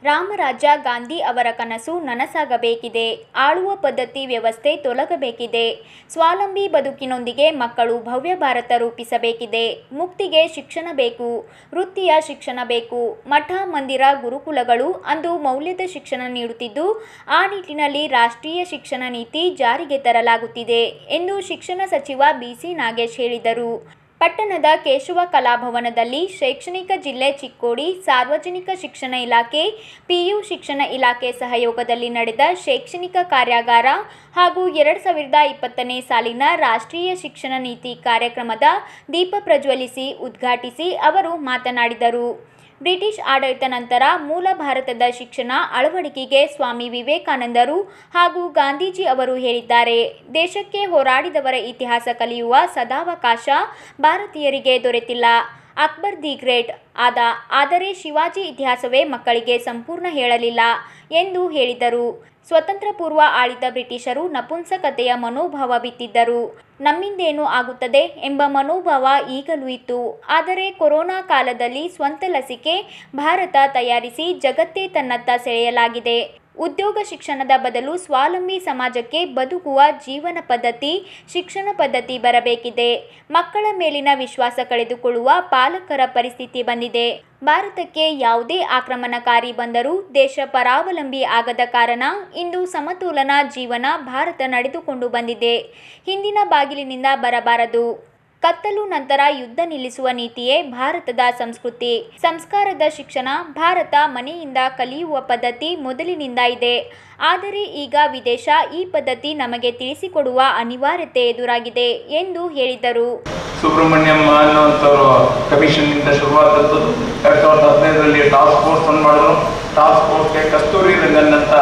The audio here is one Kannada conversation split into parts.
ರಾಮರಾಜ ಗಾಂಧಿ ಅವರ ಕನಸು ನನಸಾಗಬೇಕಿದೆ ಆಳುವ ಪದ್ಧತಿ ವ್ಯವಸ್ಥೆ ತೊಲಗಬೇಕಿದೆ ಸ್ವಾವಲಂಬಿ ಬದುಕಿನೊಂದಿಗೆ ಮಕ್ಕಳು ಭವ್ಯ ಭಾರತ ರೂಪಿಸಬೇಕಿದೆ ಮುಕ್ತಿಗೆ ಶಿಕ್ಷಣ ಬೇಕು ವೃತ್ತಿಯ ಶಿಕ್ಷಣ ಬೇಕು ಮಠ ಮಂದಿರ ಗುರುಕುಲಗಳು ಅಂದು ಮೌಲ್ಯದ ಶಿಕ್ಷಣ ನೀಡುತ್ತಿದ್ದು ಆ ನಿಟ್ಟಿನಲ್ಲಿ ರಾಷ್ಟ್ರೀಯ ಶಿಕ್ಷಣ ನೀತಿ ಜಾರಿಗೆ ತರಲಾಗುತ್ತಿದೆ ಎಂದು ಶಿಕ್ಷಣ ಸಚಿವ ಬಿಸಿ ನಾಗೇಶ್ ಹೇಳಿದರು ಪಟ್ಟಣದ ಕೇಶವ ಕಲಾಭವನದಲ್ಲಿ ಶೈಕ್ಷಣಿಕ ಜಿಲ್ಲೆ ಚಿಕ್ಕೋಡಿ ಸಾರ್ವಜನಿಕ ಶಿಕ್ಷಣ ಇಲಾಖೆ ಪಿಯು ಶಿಕ್ಷಣ ಇಲಾಖೆ ಸಹಯೋಗದಲ್ಲಿ ನಡೆದ ಶೈಕ್ಷಣಿಕ ಕಾರ್ಯಾಗಾರ ಹಾಗೂ ಎರಡು ಸಾವಿರದ ಇಪ್ಪತ್ತನೇ ಸಾಲಿನ ರಾಷ್ಟ್ರೀಯ ಶಿಕ್ಷಣ ನೀತಿ ಕಾರ್ಯಕ್ರಮದ ದೀಪ ಪ್ರಜ್ವಲಿಸಿ ಉದ್ಘಾಟಿಸಿ ಅವರು ಮಾತನಾಡಿದರು ಬ್ರಿಟಿಷ್ ಆಡಳಿತ ನಂತರ ಮೂಲ ಭಾರತದ ಶಿಕ್ಷಣ ಅಳವಡಿಕೆಗೆ ಸ್ವಾಮಿ ವಿವೇಕಾನಂದರು ಹಾಗೂ ಗಾಂಧೀಜಿ ಅವರು ಹೇಳಿದ್ದಾರೆ ದೇಶಕ್ಕೆ ಹೋರಾಡಿದವರ ಇತಿಹಾಸ ಕಲಿಯುವ ಸದಾವಕಾಶ ಭಾರತೀಯರಿಗೆ ದೊರೆತಿಲ್ಲ ಅಕ್ಬರ್ ದಿ ಗ್ರೇಟ್ ಆದ ಆದರೆ ಶಿವಾಜಿ ಇತಿಹಾಸವೇ ಮಕ್ಕಳಿಗೆ ಸಂಪೂರ್ಣ ಹೇಳಲಿಲ್ಲ ಎಂದು ಹೇಳಿದರು ಸ್ವತಂತ್ರ ಪೂರ್ವ ಆಳಿದ ಬ್ರಿಟಿಷರು ನಪುಂಸಕತೆಯ ಮನೋಭಾವ ಬಿತ್ತಿದ್ದರು ನಮ್ಮಿಂದೇನು ಆಗುತ್ತದೆ ಎಂಬ ಮನೋಭಾವ ಈಗಲೂ ಇತ್ತು ಆದರೆ ಕೊರೋನಾ ಕಾಲದಲ್ಲಿ ಸ್ವಂತ ಲಸಿಕೆ ಭಾರತ ತಯಾರಿಸಿ ಜಗತ್ತೇ ತನ್ನತ್ತ ಸೆಳೆಯಲಾಗಿದೆ ಉದ್ಯೋಗ ಶಿಕ್ಷಣದ ಬದಲು ಸ್ವಾವಲಂಬಿ ಸಮಾಜಕ್ಕೆ ಬದುಕುವ ಜೀವನ ಪದ್ಧತಿ ಶಿಕ್ಷಣ ಪದ್ಧತಿ ಬರಬೇಕಿದೆ ಮಕ್ಕಳ ಮೇಲಿನ ವಿಶ್ವಾಸ ಕಳೆದುಕೊಳ್ಳುವ ಪಾಲಕರ ಪರಿಸ್ಥಿತಿ ಬಂದಿದೆ ಭಾರತಕ್ಕೆ ಯಾವುದೇ ಆಕ್ರಮಣಕಾರಿ ಬಂದರೂ ದೇಶ ಪರಾವಲಂಬಿ ಆಗದ ಕಾರಣ ಇಂದು ಸಮತೋಲನ ಜೀವನ ಭಾರತ ನಡೆದುಕೊಂಡು ಬಂದಿದೆ ಹಿಂದಿನ ಬಾಗಿಲಿನಿಂದ ಬರಬಾರದು ಕತ್ತಲು ನಂತರ ಯುದ್ಧ ನಿಲ್ಲಿಸುವ ನೀತಿಯೇ ಭಾರತದ ಸಂಸ್ಕೃತಿ ಸಂಸ್ಕಾರದ ಶಿಕ್ಷಣ ಭಾರತ ಮನೆಯಿಂದ ಕಲಿಯುವ ಪದ್ಧತಿ ಮೊದಲಿನಿಂದ ಇದೆ ಆದರೆ ಈಗ ವಿದೇಶ ಈ ಪದ್ಧತಿ ನಮಗೆ ತಿಳಿಸಿಕೊಡುವ ಅನಿವಾರ್ಯತೆ ಎದುರಾಗಿದೆ ಎಂದು ಹೇಳಿದರು ಸುಬ್ರಹ್ಮಣ್ಯಂ ಅನ್ನುವಂಥವ್ರು ಕಮಿಷನ್ನಿಂದ ಶುರುವಾದದ್ದು ಎರಡು ಸಾವಿರದ ಹದಿನೈದರಲ್ಲಿ ಟಾಸ್ಕ್ ಫೋರ್ಸ್ ಅನ್ನು ಮಾಡಿದ್ರು ಟಾಸ್ಕ್ ಫೋರ್ಸ್ಗೆ ಕಸ್ತೂರಿ ರಂಗನ್ ಅಂತ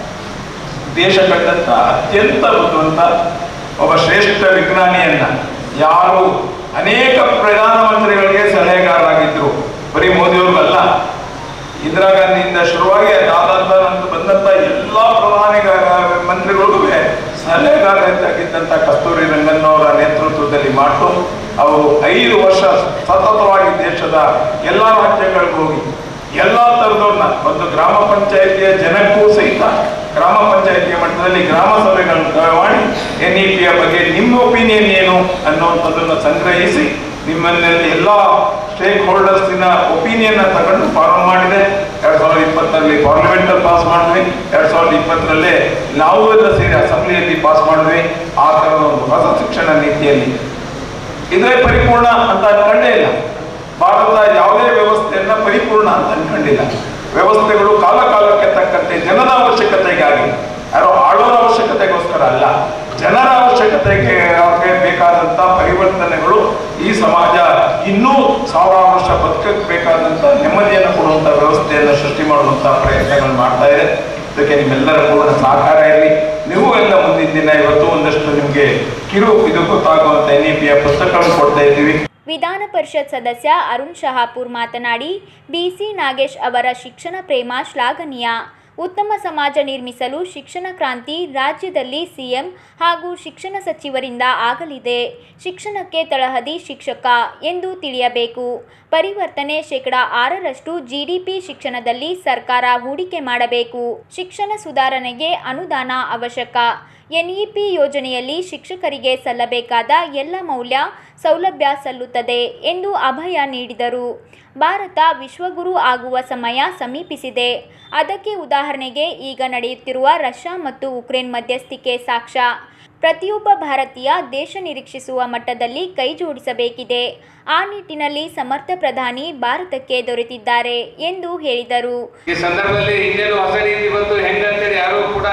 ದೇಶ ಕಂಡಂತ ಅತ್ಯಂತ ಬುದ್ಧಿವಂತ ಒಬ್ಬ ಶ್ರೇಷ್ಠ ವಿಜ್ಞಾನಿಯನ್ನ ಯಾರು ಅನೇಕ ಪ್ರಧಾನಮಂತ್ರಿಗಳಿಗೆ ಸಲಹೆಗಾರರಾಗಿದ್ರು ಬರೀ ಮೋದಿಯವ್ರಿಗಲ್ಲ ಇಂದಿರಾ ಗಾಂಧಿಯಿಂದ ಶುರುವಾಗಿ ಅದಾದ ನಂತರ ಬಂದಂತ ಎಲ್ಲ ಪ್ರಧಾನಿ ಮಂತ್ರಿಗಳಿಗೂ ಸಲಹೆಗಾರರಾಗಿದ್ದಂಥ ಕಸ್ತೂರಿ ರಂಗನ್ ಅವರ ನೇತೃತ್ವದಲ್ಲಿ ಮಾತು ಅವರು ಐದು ವರ್ಷ ಸತತವಾಗಿ ದೇಶದ ಎಲ್ಲ ರಾಜ್ಯಗಳಿಗೂ ಹೋಗಿ ಎಲ್ಲ ಥರದವ್ರನ್ನ ಒಂದು ಗ್ರಾಮ ಪಂಚಾಯಿತಿಯ ಜನಕ್ಕೂ ಸಹಿತ ಗ್ರಾಮ ಪಂಚಾಯಿತಿಯ ಮಟ್ಟದಲ್ಲಿ ಗ್ರಾಮ ಸಭೆಗಳನ್ನು ಮಾಡಿ ಎನ್ ಇ ಪಿಯ ಬಗ್ಗೆ ನಿಮ್ಮ ಒಪಿನಿಯನ್ ಏನು ಅನ್ನುವಂಥದ್ದನ್ನು ಸಂಗ್ರಹಿಸಿ ನಿಮ್ಮನ್ನಲ್ಲಿ ಎಲ್ಲ ಸ್ಟೇಕ್ ಹೋಲ್ಡರ್ಸಿನ ಒಪಿನಿಯನ್ ತಗೊಂಡು ಫಾರ್ಮ್ ಮಾಡಿದೆ ಎರಡ್ ಸಾವಿರದ ಇಪ್ಪತ್ತರಲ್ಲಿ ಪಾರ್ಲಿಮೆಂಟ್ ಅಲ್ಲಿ ಪಾಸ್ ಮಾಡಿದ್ವಿ ಎರಡ್ ಸಾವಿರದ ಇಪ್ಪತ್ತರಲ್ಲೇ ನಾವು ಎಲ್ಲ ಸೇರಿ ಅಸೆಂಬ್ಲಿಯಲ್ಲಿ ಪಾಸ್ ಮಾಡಿದ್ವಿ ಆ ತರದ ಒಂದು ಹೊಸ ಶಿಕ್ಷಣ ನೀತಿಯಲ್ಲಿ ಇದೇ ಪರಿಪೂರ್ಣ ಅಂತ ಅನ್ಕೊಂಡೇ ಇಲ್ಲ ಭಾರತ ಯಾವುದೇ ವ್ಯವಸ್ಥೆಯನ್ನ ಪರಿಪೂರ್ಣ ಅಂತ ಅನ್ಕೊಂಡಿಲ್ಲ ವ್ಯವಸ್ಥೆಗಳು ಕಾಲ ಕಾಲಕ್ಕೆ ತಕ್ಕಂತೆ ಜನರ ಅವಶ್ಯಕತೆಗಾಗಿ ಯಾರೋ ಆಳೋರ ಅವಶ್ಯಕತೆಗೋಸ್ಕರ ಅಲ್ಲ ಜನರ ಅವಶ್ಯಕತೆಗೆ ಅವ್ರಿಗೆ ಬೇಕಾದಂತ ಪರಿವರ್ತನೆಗಳು ಈ ಸಮಾಜ ಇನ್ನೂ ಸಾವಿರಾರು ವರ್ಷ ಬದುಕಕ್ಕೆ ಬೇಕಾದಂತ ನೆಮ್ಮದಿಯನ್ನು ಕೊಡುವಂತ ವ್ಯವಸ್ಥೆಯನ್ನು ಸೃಷ್ಟಿ ಮಾಡುವಂತ ಪ್ರಯತ್ನಗಳು ಮಾಡ್ತಾ ಇದೆ ಇದಕ್ಕೆ ನಿಮ್ಮೆಲ್ಲರ ಪೂರ್ಣ ಸಹಕಾರ ಇರಲಿ ನೀವು ಎಲ್ಲ ಮುಂದಿನ ದಿನ ಇವತ್ತು ಒಂದಷ್ಟು ನಿಮಗೆ ಕಿರು ಇದು ಗೊತ್ತಾಗುವಂತ ಎನ್ ಇ ಪಿಯ ಪುಸ್ತಕಗಳನ್ನು ಕೊಡ್ತಾ ಇದ್ದೀವಿ ವಿಧಾನ ಪರಿಷತ್ ಸದಸ್ಯ ಅರುಣ್ ಶಹಾಪುರ್ ಮಾತನಾಡಿ ಬಿಸಿ ನಾಗೇಶ್ ಅವರ ಶಿಕ್ಷಣ ಪ್ರೇಮ ಶ್ಲಾಘನೀಯ ಉತ್ತಮ ಸಮಾಜ ನಿರ್ಮಿಸಲು ಶಿಕ್ಷಣ ಕ್ರಾಂತಿ ರಾಜ್ಯದಲ್ಲಿ ಸಿಎಂ ಹಾಗೂ ಶಿಕ್ಷಣ ಸಚಿವರಿಂದ ಆಗಲಿದೆ ಶಿಕ್ಷಣಕ್ಕೆ ತಳಹದಿ ಶಿಕ್ಷಕ ಎಂದು ತಿಳಿಯಬೇಕು ಪರಿವರ್ತನೆ ಶೇಕಡ ಆರರಷ್ಟು ಜಿಡಿಪಿ ಶಿಕ್ಷಣದಲ್ಲಿ ಸರ್ಕಾರ ಹೂಡಿಕೆ ಮಾಡಬೇಕು ಶಿಕ್ಷಣ ಸುಧಾರಣೆಗೆ ಅನುದಾನ ಅವಶ್ಯಕ ಎನ್ಇಪಿ ಯೋಜನೆಯಲ್ಲಿ ಶಿಕ್ಷಕರಿಗೆ ಸಲ್ಲಬೇಕಾದ ಎಲ್ಲ ಮೌಲ್ಯ ಸೌಲಭ್ಯ ಸಲ್ಲುತ್ತದೆ ಎಂದು ಅಭಯ ನೀಡಿದರು ಭಾರತ ವಿಶ್ವಗುರು ಆಗುವ ಸಮಯ ಸಮೀಪಿಸಿದೆ ಅದಕ್ಕೆ ಉದಾಹರಣೆಗೆ ಈಗ ನಡೆಯುತ್ತಿರುವ ರಷ್ಯಾ ಮತ್ತು ಉಕ್ರೇನ್ ಮಧ್ಯಸ್ಥಿಕೆ ಸಾಕ್ಷ್ಯ ಪ್ರತಿಯೊಬ್ಬ ಭಾರತೀಯ ದೇಶ ನಿರೀಕ್ಷಿಸುವ ಮಟ್ಟದಲ್ಲಿ ಕೈ ಜೋಡಿಸಬೇಕಿದೆ ಆ ನಿಟ್ಟಿನಲ್ಲಿ ಸಮರ್ಥ ಪ್ರಧಾನಿ ಭಾರತಕ್ಕೆ ದೊರೆತಿದ್ದಾರೆ ಎಂದು ಹೇಳಿದರು ಈ ಸಂದರ್ಭದಲ್ಲಿ ಇನ್ನೇನು ಹೊಸ ನೀತಿ ಬಂತು ಹೆಂಗಂತೇಳಿ ಯಾರೂ ಕೂಡ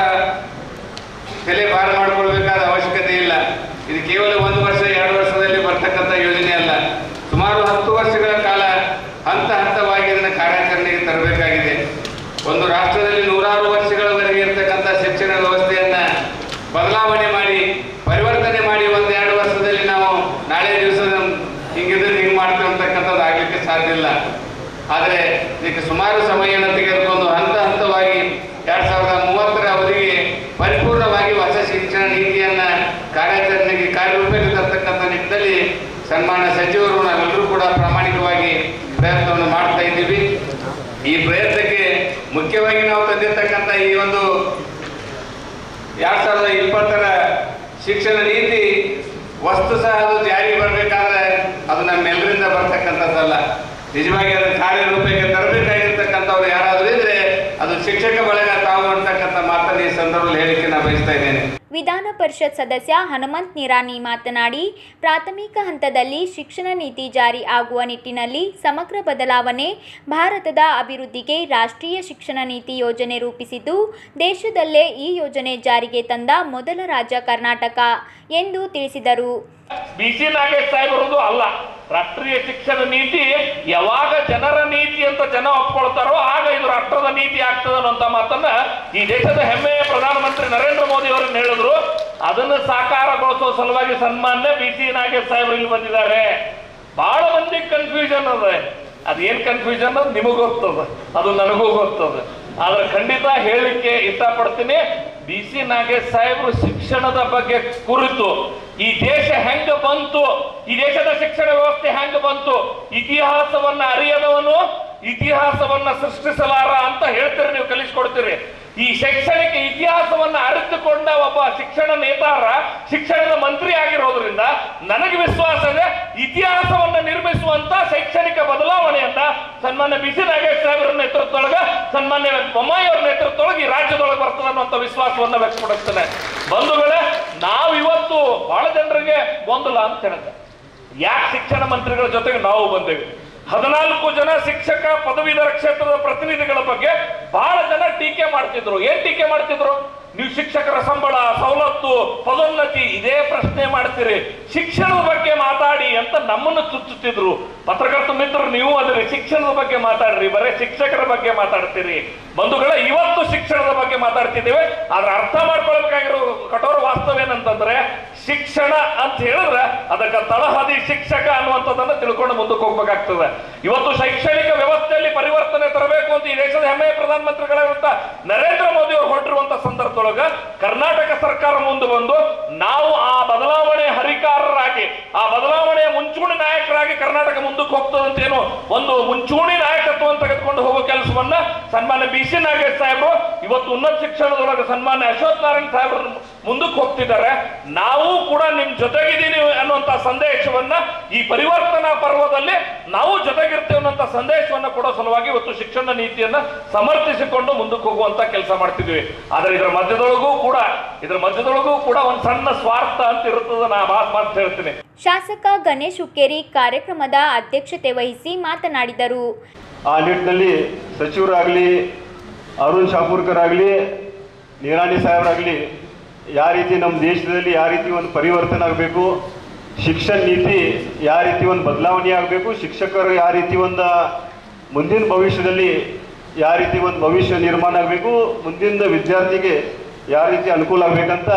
ತಲೆ ಭಾರ ಮಾಡ್ಕೊಳ್ಬೇಕಾದ ಅವಶ್ಯಕತೆ ಇಲ್ಲ ಇದು ಕೇವಲ ಒಂದು ವರ್ಷ ಎರಡು ವರ್ಷದಲ್ಲಿ ಬರ್ತಕ್ಕಂಥ ಯೋಜನೆ ಅಲ್ಲ ಸುಮಾರು ಹತ್ತು ವರ್ಷಗಳ ಕಾಲ ಹಂತ ಹಂತವಾಗಿ ಇದನ್ನು ಕಾರ್ಯಾಚರಣೆಗೆ ತರಬೇಕಾಗಿದೆ ಒಂದು ರಾಷ್ಟ್ರದಲ್ಲಿ ನೂರಾರು ವರ್ಷಗಳವರೆಗೆ ಇರ್ತಕ್ಕಂಥ ಶಿಕ್ಷಣ ವ್ಯವಸ್ಥೆಯನ್ನ ಬದಲಾವಣೆ ಮಾಡಿ ಪರಿವರ್ತನೆ ಮಾಡಿ ಒಂದು ಎರಡು ವರ್ಷದಲ್ಲಿ ನಾವು ನಾಳೆ ದಿವಸ ಹಿಂಗಿದ್ರೆ ಹಿಂಗೆ ಮಾಡ್ತೀವಿ ಅಂತಕ್ಕಂಥದ್ದು ಆಗ್ಲಿಕ್ಕೆ ಸಾಧ್ಯ ಇಲ್ಲ ಆದರೆ ಇದಕ್ಕೆ ಸುಮಾರು ಸಮಯವನ್ನು ತೆಗೆದುಕೊಂಡು ಹಂತ ಹಂತವಾಗಿ ಎರಡ್ ಸಾವಿರದ ಮೂವತ್ತರ ಅವಧಿಗೆ ಪರಿಪೂರ್ಣವಾಗಿ ಹೊಸ ಶಿಕ್ಷಣ ನೀತಿಯನ್ನ ಕಾರ್ಯಾಚರಣೆಗೆ ಕಾರ್ಯರೂಪಕ್ಕೆ ತರ್ತಕ್ಕಂಥ ನಿಟ್ಟಿನಲ್ಲಿ ಸನ್ಮಾನ್ಯ ಸಚಿವರು ನಾವೆಲ್ಲರೂ ಕೂಡ ಪ್ರಾಮಾಣಿಕವಾಗಿ ಪ್ರಯತ್ನವನ್ನು ಮಾಡ್ತಾ ಇದ್ದೀವಿ ಈ ಪ್ರಯತ್ನಕ್ಕೆ ಮುಖ್ಯವಾಗಿ ನಾವು ತಂದಿರ್ತಕ್ಕಂಥ ಈ ಒಂದು ಎರಡ್ ಸಾವಿರದ ಇಪ್ಪತ್ತರ ಶಿಕ್ಷಣ ನೀತಿ ವಸ್ತು ಸಹ ಅದು ಜಾರಿಗೆ ಬರಬೇಕಾದ್ರೆ ಅದು ನಮ್ಮೆಲ್ಲರಿಂದ ಬರ್ತಕ್ಕಂಥದ್ದಲ್ಲ ನಿಜವಾಗಿ ಅದನ್ನು ಕಾರ್ಯರೂಪಕ್ಕೆ ತರಬೇಕಾಗಿರ್ತಕ್ಕಂಥವ್ರು ಯಾರಾದರೂ ಇದ್ರೆ ಅದು ಶಿಕ್ಷಕ ಬಳಗ ತಾವು ಅಂತಕ್ಕಂಥ ಮಾತನ್ನು ಈ ಸಂದರ್ಭದಲ್ಲಿ ಹೇಳಿಕೆ ನಾನು ಬಯಸ್ತಾ ಇದ್ದೇನೆ ವಿಧಾನ ಪರಿಷತ್ ಸದಸ್ಯ ಹನುಮಂತ್ ನಿರಾಣಿ ಮಾತನಾಡಿ ಪ್ರಾಥಮಿಕ ಹಂತದಲ್ಲಿ ಶಿಕ್ಷಣ ನೀತಿ ಜಾರಿ ಆಗುವ ನಿಟ್ಟಿನಲ್ಲಿ ಸಮಗ್ರ ಬದಲಾವಣೆ ಭಾರತದ ಅಭಿವೃದ್ಧಿಗೆ ರಾಷ್ಟ್ರೀಯ ಶಿಕ್ಷಣ ನೀತಿ ಯೋಜನೆ ರೂಪಿಸಿದ್ದು ದೇಶದಲ್ಲೇ ಈ ಯೋಜನೆ ಜಾರಿಗೆ ತಂದ ಮೊದಲ ರಾಜ್ಯ ಕರ್ನಾಟಕ ಎಂದು ತಿಳಿಸಿದರು ಬಿ ಸಿ ನಾಗೇಶ್ ಸಾಹೇಬರದು ಅಲ್ಲ ರಾಷ್ಟ್ರೀಯ ಶಿಕ್ಷಣ ನೀತಿ ಯಾವಾಗ ಜನರ ನೀತಿ ಅಂತ ಜನ ಒಪ್ಕೊಳ್ತಾರೋ ಆಗ ಇದು ರಾಷ್ಟ್ರದ ನೀತಿ ಆಗ್ತದೆ ಅನ್ನೋಂಥ ಮಾತನ್ನ ಈ ದೇಶದ ಹೆಮ್ಮೆಯ ಪ್ರಧಾನಮಂತ್ರಿ ನರೇಂದ್ರ ಮೋದಿ ಅವರನ್ನು ಹೇಳಿದ್ರು ಅದನ್ನು ಸಾಕಾರಗೊಳಿಸೋ ಸಲುವಾಗಿ ಸನ್ಮಾನ್ಯ ಬಿ ಸಿ ನಾಗೇಶ್ ಸಾಹೇಬರು ಇಲ್ಲಿ ಬಂದಿದ್ದಾರೆ ಬಹಳ ಮಂದಿ ಕನ್ಫ್ಯೂಷನ್ ಅದ ಅದೇನ್ ಕನ್ಫ್ಯೂಷನ್ ಅದು ನಿಮಗೂ ಗೊತ್ತದ ಅದು ನನಗೂ ಗೊತ್ತದ ಆದ್ರೆ ಖಂಡಿತ ಹೇಳಿಕ್ಕೆ ಇಷ್ಟಪಡ್ತೀನಿ ಬಿ ಸಿ ನಾಗೇಶ್ ಸಾಹೇಬರು ಶಿಕ್ಷಣದ ಬಗ್ಗೆ ಕುರಿತು ಈ ದೇಶ ಹೆಂಗ ಬಂತು ಈ ದೇಶದ ಶಿಕ್ಷಣ ವ್ಯವಸ್ಥೆ ಹೆಂಗ ಬಂತು ಇತಿಹಾಸವನ್ನ ಅರಿಯದವನು ಇತಿಹಾಸವನ್ನ ಸೃಷ್ಟಿಸಲಾರ ಅಂತ ಹೇಳ್ತೀರಿ ನೀವು ಕಲಿಸ್ಕೊಡ್ತೀರಿ ಈ ಶೈಕ್ಷಣಿಕ ಇತಿಹಾಸವನ್ನ ಅರಿತುಕೊಂಡ ಒಬ್ಬ ಶಿಕ್ಷಣ ನೇತಾರ ಶಿಕ್ಷಣದ ಮಂತ್ರಿ ಆಗಿರೋದ್ರಿಂದ ನನಗೆ ವಿಶ್ವಾಸ ಇದೆ ಇತಿಹಾಸವನ್ನ ನಿರ್ಮಿಸುವಂತ ಶೈಕ್ಷಣಿಕ ಬದಲಾವಣೆಯನ್ನ ಸನ್ಮಾನ್ಯ ಬಿ ಸಿ ನಾಗೇಶ್ ಸಾಹೇಬರ ನೇತೃತ್ವದೊಳಗ ಸನ್ಮಾನ್ಯ ಬೊಮ್ಮಾಯಿ ಅವರ ನೇತೃತ್ವದೊಳಗೆ ಈ ರಾಜ್ಯದೊಳಗೆ ಬರ್ತದೆ ಅನ್ನುವಂಥ ವಿಶ್ವಾಸವನ್ನ ವ್ಯಕ್ತಪಡಿಸ್ತೇನೆ ಬಂಧುಗಳೇ ನಾವು ಇವತ್ತು ಬಹಳ ಜನರಿಗೆ ಗೊಂದಲ ಅಂತ ಹೇಳಿದೆ ಯಾಕೆ ಶಿಕ್ಷಣ ಮಂತ್ರಿಗಳ ಜೊತೆಗೆ ನಾವು ಬಂದೇವೆ ಹದಿನಾಲ್ಕು ಜನ ಶಿಕ್ಷಕ ಪದವೀಧರ ಕ್ಷೇತ್ರದ ಪ್ರತಿನಿಧಿಗಳ ಬಗ್ಗೆ ಬಹಳ ಜನ ಟೀಕೆ ಮಾಡ್ತಿದ್ರು ಏನ್ ಟೀಕೆ ಮಾಡ್ತಿದ್ರು ನೀವು ಶಿಕ್ಷಕರ ಸಂಬಳ ಸವಲತ್ತು ಪದೋನ್ನತಿ ಇದೇ ಪ್ರಶ್ನೆ ಮಾಡ್ತೀರಿ ಶಿಕ್ಷಣದ ಬಗ್ಗೆ ಮಾತಾಡಿ ಅಂತ ನಮ್ಮನ್ನು ಚುಚ್ಚುತ್ತಿದ್ರು ಪತ್ರಕರ್ತ ಮಿತ್ರರು ನೀವು ಅದರಿ ಶಿಕ್ಷಣದ ಬಗ್ಗೆ ಮಾತಾಡ್ರಿ ಬರೇ ಶಿಕ್ಷಕರ ಬಗ್ಗೆ ಮಾತಾಡ್ತೀರಿ ಬಂಧುಗಳ ಇವತ್ತು ಶಿಕ್ಷಣದ ಬಗ್ಗೆ ಮಾತಾಡ್ತಿದ್ದೇವೆ ಆದ್ರೆ ಅರ್ಥ ಮಾಡ್ಕೊಳ್ಬೇಕಾಗಿರೋ ಕಠೋರ ವಾಸ್ತವ ಏನಂತಂದ್ರೆ ಶಿಕ್ಷಣ ಅಂತ ಹೇಳಿದ್ರೆ ಅದಕ್ಕೆ ತಳಹದಿ ಶಿಕ್ಷಕ ಅನ್ನುವಂಥದ್ದನ್ನ ತಿಳ್ಕೊಂಡು ಮುಂದಕ್ಕೆ ಹೋಗ್ಬೇಕಾಗ್ತದೆ ಇವತ್ತು ಶೈಕ್ಷಣಿಕ ವ್ಯವಸ್ಥೆಯಲ್ಲಿ ಪರಿವರ್ತನೆ ತರಬೇಕು ಅಂತ ಈ ದೇಶದ ಹೆಮ್ಮೆಯ ಪ್ರಧಾನಮಂತ್ರಿಗಳಿರುತ್ತ ನರೇಂದ್ರ ಮೋದಿ ಅವರು ಹೊರಟಿರುವಂತ ಸಂದರ್ಭದೊಳಗ ಕರ್ನಾಟಕ ಸರ್ಕಾರ ಮುಂದೆ ಬಂದು ನಾವು ಆ ಬದಲಾವಣೆ ಹರಿಕಾರರಾಗಿ ಆ ಬದಲಾವಣೆಯ ಮುಂಚೂಣಿ ನಾಯಕರಾಗಿ ಕರ್ನಾಟಕ ಮುಂದಕ್ಕೆ ಹೋಗ್ತದಂತ ಏನು ಒಂದು ಮುಂಚೂಣಿ ನಾಯಕತ್ವವನ್ನು ತೆಗೆದುಕೊಂಡು ಹೋಗೋ ಕೆಲಸವನ್ನ ಸನ್ಮಾನ್ಯ ಬಿ ಸಿ ನಾಗೇಶ್ ಸಾಹೇಬರು ಇವತ್ತು ಉನ್ನತ ಶಿಕ್ಷಣದೊಳಗೆ ಸನ್ಮಾನ್ಯ ಅಶ್ವಥ್ ನಾರಾಯಣ್ ಸಾಹೇಬರು ಮುಂದಕ್ಕೆ ಹೋಗ್ತಿದ್ದಾರೆ ನಾವು ಕೂಡ ನಿಮ್ ಜೊತೆಗಿದ್ದೀವಿ ಅನ್ನುವಂತ ಸಂದೇಶವನ್ನ ಈ ಪರಿವರ್ತನಾ ಪರ್ವದಲ್ಲಿ ನಾವು ಜೊತೆಗಿರ್ತೇವೆ ಅನ್ನುವಂತ ಸಂದೇಶವನ್ನ ಕೊಡೋ ಸಲುವಾಗಿ ಇವತ್ತು ಶಿಕ್ಷಣ ನೀತಿಯನ್ನ ಸಮರ್ಥಿಸಿಕೊಂಡು ಮುಂದಕ್ಕೆ ಹೋಗುವಂತ ಕೆಲಸ ಮಾಡ್ತಿದ್ವಿ ಆದ್ರೆ ಇದರ ಮಧ್ಯದೊಳಗೂ ಕೂಡ ಇದರ ಮಧ್ಯದೊಳಗೂ ಕೂಡ ಒಂದ್ ಸಣ್ಣ ಸ್ವಾರ್ಥ ಅಂತ ಇರುತ್ತದೆ ನಾ ಮಾತು ಮಾತು ಹೇಳ್ತೀನಿ ಶಾಸಕ ಗಣೇಶ್ ಹುಕ್ಕೇರಿ ಕಾರ್ಯಕ್ರಮದ ಅಧ್ಯಕ್ಷತೆ ವಹಿಸಿ ಮಾತನಾಡಿದರು ಆ ನಿಟ್ಟಿನಲ್ಲಿ ಸಚಿವರಾಗಲಿ ಅರುಣ್ ಶಾಪೂರ್ಕರ್ ಆಗಲಿ ನಿರಾಣಿ ಸಾಹೇಬರಾಗಲಿ ಯಾವ ರೀತಿ ನಮ್ಮ ದೇಶದಲ್ಲಿ ಯಾವ ರೀತಿ ಒಂದು ಪರಿವರ್ತನೆ ಆಗಬೇಕು ಶಿಕ್ಷಣ ನೀತಿ ಯಾವ ರೀತಿ ಒಂದು ಬದಲಾವಣೆ ಆಗಬೇಕು ಶಿಕ್ಷಕರು ಯಾವ ರೀತಿ ಒಂದು ಮುಂದಿನ ಭವಿಷ್ಯದಲ್ಲಿ ಯಾವ ರೀತಿ ಒಂದು ಭವಿಷ್ಯ ನಿರ್ಮಾಣ ಆಗಬೇಕು ಮುಂದಿನ ವಿದ್ಯಾರ್ಥಿಗೆ ಯಾವ ರೀತಿ ಅನುಕೂಲ ಆಗಬೇಕಂತ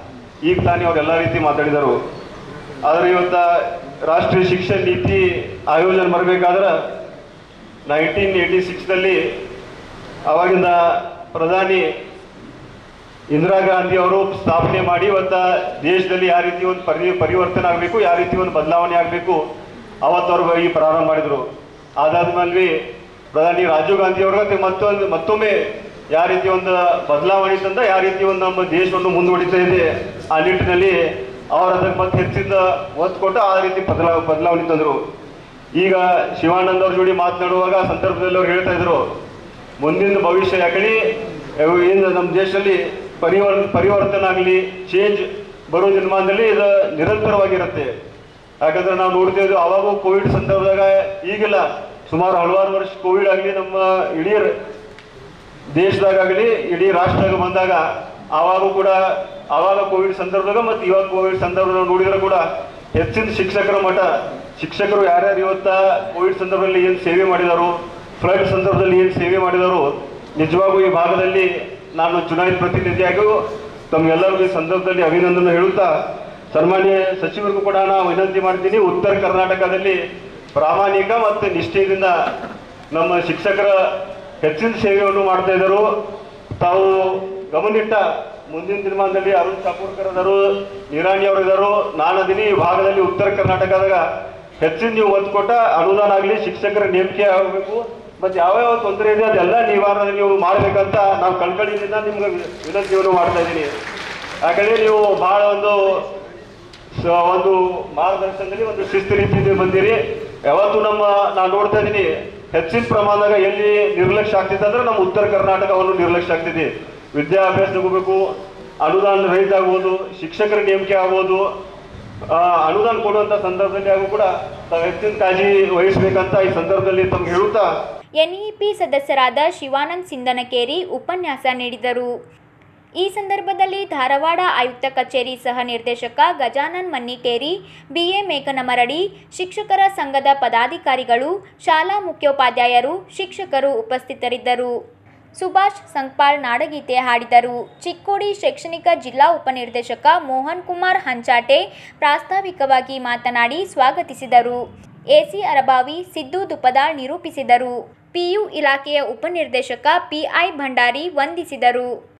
ಈಗ ತಾನೇ ಅವರೆಲ್ಲ ರೀತಿ ಮಾತಾಡಿದರು ಆದರೆ ಇವತ್ತ ರಾಷ್ಟ್ರೀಯ ಶಿಕ್ಷಣ ನೀತಿ ಆಯೋಜನೆ ಮಾಡಬೇಕಾದ್ರೆ ನೈನ್ಟೀನ್ ಏಯ್ಟಿ ಸಿಕ್ಸ್ನಲ್ಲಿ ಅವಾಗಿಂದ ಪ್ರಧಾನಿ ಇಂದಿರಾ ಗಾಂಧಿ ಅವರು ಸ್ಥಾಪನೆ ಮಾಡಿ ಇವತ್ತ ದೇಶದಲ್ಲಿ ಯಾವ ರೀತಿ ಒಂದು ಪರಿ ಪರಿವರ್ತನೆ ಆಗಬೇಕು ಯಾವ ರೀತಿ ಒಂದು ಬದಲಾವಣೆ ಆಗಬೇಕು ಅವತ್ತವ್ರು ಈ ಪ್ರಾರಂಭ ಮಾಡಿದರು ಅದಾದ್ಮೇಲೆ ಪ್ರಧಾನಿ ರಾಜೀವ್ ಗಾಂಧಿ ಅವರು ಮತ್ತೆ ಮತ್ತೊಂದು ಮತ್ತೊಮ್ಮೆ ಯಾವ ರೀತಿ ಒಂದು ಬದಲಾವಣೆ ತಂದ ಯಾವ ರೀತಿ ಒಂದು ನಮ್ಮ ದೇಶವನ್ನು ಮುಂದುವರಿತಾ ಇದೆ ಆ ನಿಟ್ಟಿನಲ್ಲಿ ಅವರು ಅದಕ್ಕೆ ಮತ್ತೆ ಹೆಚ್ಚಿನ ಒತ್ತು ಕೊಟ್ಟು ಆ ರೀತಿ ಬದಲಾ ಬದಲಾವಣೆ ತಂದರು ಈಗ ಶಿವಾನಂದ ಅವ್ರ ಜೋಡಿ ಮಾತನಾಡುವಾಗ ಸಂದರ್ಭದಲ್ಲಿ ಅವ್ರು ಹೇಳ್ತಾ ಇದ್ರು ಮುಂದಿನ ಭವಿಷ್ಯ ಯಾಕಡೆ ಏನು ನಮ್ಮ ದೇಶದಲ್ಲಿ ಪರಿವರ್ ಪರಿವರ್ತನೆ ಆಗಲಿ ಚೇಂಜ್ ಬರೋ ನಿರ್ಮಾಣದಲ್ಲಿ ಇದು ನಿರಂತರವಾಗಿರುತ್ತೆ ಯಾಕಂದ್ರೆ ನಾವು ನೋಡ್ತಿದ್ವಿ ಅವಾಗೂ ಕೋವಿಡ್ ಸಂದರ್ಭದಾಗ ಈಗಿಲ್ಲ ಸುಮಾರು ಹಲವಾರು ವರ್ಷ ಕೋವಿಡ್ ಆಗಲಿ ನಮ್ಮ ಇಡೀ ದೇಶದಾಗಲಿ ಇಡೀ ರಾಷ್ಟ್ರದಾಗ ಬಂದಾಗ ಆವಾಗೂ ಕೂಡ ಆವಾಗ ಕೋವಿಡ್ ಸಂದರ್ಭದಾಗ ಮತ್ತು ಇವಾಗ ಕೋವಿಡ್ ಸಂದರ್ಭದಾಗ ನೋಡಿದ್ರೆ ಕೂಡ ಹೆಚ್ಚಿನ ಶಿಕ್ಷಕರ ಮಠ ಶಿಕ್ಷಕರು ಯಾರ್ಯಾರು ಇವತ್ತ ಕೋವಿಡ್ ಸಂದರ್ಭದಲ್ಲಿ ಏನು ಸೇವೆ ಮಾಡಿದಾರೋ ಫ್ಲಡ್ ಸಂದರ್ಭದಲ್ಲಿ ಏನು ಸೇವೆ ಮಾಡಿದಾರೋ ನಿಜವಾಗೂ ಈ ಭಾಗದಲ್ಲಿ ನಾನು ಚುನಾಯಿತ ಪ್ರತಿನಿಧಿಯಾಗೂ ತಮ್ಗೆಲ್ಲರಿಗೂ ಈ ಸಂದರ್ಭದಲ್ಲಿ ಅಭಿನಂದನೆ ಹೇಳುತ್ತಾ ಸನ್ಮಾನ್ಯ ಸಚಿವರಿಗೂ ಕೂಡ ನಾನು ವಿನಂತಿ ಮಾಡ್ತೀನಿ ಉತ್ತರ ಕರ್ನಾಟಕದಲ್ಲಿ ಪ್ರಾಮಾಣಿಕ ಮತ್ತು ನಿಷ್ಠೆಯಿಂದ ನಮ್ಮ ಶಿಕ್ಷಕರ ಹೆಚ್ಚಿನ ಸೇವೆಯನ್ನು ಮಾಡ್ತಾ ಇದ್ದರು ತಾವು ಗಮನಿಟ್ಟ ಮುಂದಿನ ದಿನಮಾನದಲ್ಲಿ ಅರುಣ್ ಶಾಪೂರ್ಕರ್ ಅದಾರು ನಿರಾಣಿ ಅವರು ಇದಾರು ನಾನು ಅದೀನಿ ಈ ಭಾಗದಲ್ಲಿ ಉತ್ತರ ಕರ್ನಾಟಕದಾಗ ಹೆಚ್ಚಿನ ನೀವು ಒತ್ತು ಕೊಟ್ಟ ಅನುದಾನ ಆಗಲಿ ಶಿಕ್ಷಕರ ನೇಮಕೆ ಆಗಬೇಕು ಮತ್ತೆ ಯಾವ ಯಾವ ತೊಂದರೆ ಇದೆ ಅದೆಲ್ಲ ನಿವಾರಣೆ ನೀವು ಮಾಡ್ಬೇಕಂತ ನಾವು ಕಳ್ಕಳಿಯಿಂದ ನಿಮ್ಗೆ ವಿನಂತಿಯನ್ನು ಮಾಡ್ತಾ ಇದ್ದೀನಿ ಯಾಕಂದ್ರೆ ನೀವು ಬಹಳ ಒಂದು ಸ- ಒಂದು ಮಾರ್ಗದರ್ಶನದಲ್ಲಿ ಒಂದು ಶಿಸ್ತು ರೀತಿಯಿಂದ ಬಂದಿರಿ ಯಾವತ್ತು ನಮ್ಮ ನಾನು ನೋಡ್ತಾ ಇದ್ದೀನಿ ಹೆಚ್ಚಿನ ಪ್ರಮಾಣದಾಗ ಎಲ್ಲಿ ನಿರ್ಲಕ್ಷ್ಯ ಆಗ್ತಿದೆ ಅಂದ್ರೆ ನಮ್ಮ ಉತ್ತರ ಕರ್ನಾಟಕವನ್ನು ನಿರ್ಲಕ್ಷ್ಯ ಆಗ್ತಿದೆ ವಿದ್ಯಾಭ್ಯಾಸ ತಗೋಬೇಕು ಅನುದಾನ ರಹಿತ ಆಗ್ಬೋದು ಶಿಕ್ಷಕರ ನೇಮಕ ಆಗ್ಬೋದು ಆ, ಅನುದಾನ ಕೊಡುವಂತ ಸಂದರ್ಭದಲ್ಲಿ ಹಾಗೂ ಕೂಡ ತಾವು ಹೆಚ್ಚಿನ ಕಾಳಜಿ ವಹಿಸ್ಬೇಕಂತ ಈ ಸಂದರ್ಭದಲ್ಲಿ ತಮ್ಗೆ ಹೇಳುತ್ತಾ ಎನ್ಇಪಿ ಸದಸ್ಯರಾದ ಶಿವಾನಂದ್ ಸಿಂದನಕೇರಿ ಉಪನ್ಯಾಸ ನೀಡಿದರು ಈ ಸಂದರ್ಭದಲ್ಲಿ ಧಾರವಾಡ ಆಯುಕ್ತ ಕಚೇರಿ ಸಹ ನಿರ್ದೇಶಕ ಗಜಾನನ್ ಮನ್ನಿಕೇರಿ ಬಿಎ ಮೇಕನಮರಡಿ ಶಿಕ್ಷಕರ ಸಂಘದ ಪದಾಧಿಕಾರಿಗಳು ಶಾಲಾ ಮುಖ್ಯೋಪಾಧ್ಯಾಯರು ಶಿಕ್ಷಕರು ಉಪಸ್ಥಿತರಿದ್ದರು ಸುಭಾಷ್ ಸಂಕ್ಪಾಳ್ ನಾಡಗೀತೆ ಹಾಡಿದರು ಚಿಕ್ಕೋಡಿ ಶೈಕ್ಷಣಿಕ ಜಿಲ್ಲಾ ಉಪನಿರ್ದೇಶಕ ಮೋಹನ್ ಕುಮಾರ್ ಹಂಚಾಟೆ ಪ್ರಾಸ್ತಾವಿಕವಾಗಿ ಮಾತನಾಡಿ ಸ್ವಾಗತಿಸಿದರು ಎಸಿ ಅರಬಾವಿ ಸಿದ್ದು ದುಪದಾಳ್ ನಿರೂಪಿಸಿದರು ಪಿಯು ಇಲಾಖೆಯ ಉಪನಿರ್ದೇಶಕ ಪಿಐ ಭಂಡಾರಿ ವಂದಿಸಿದರು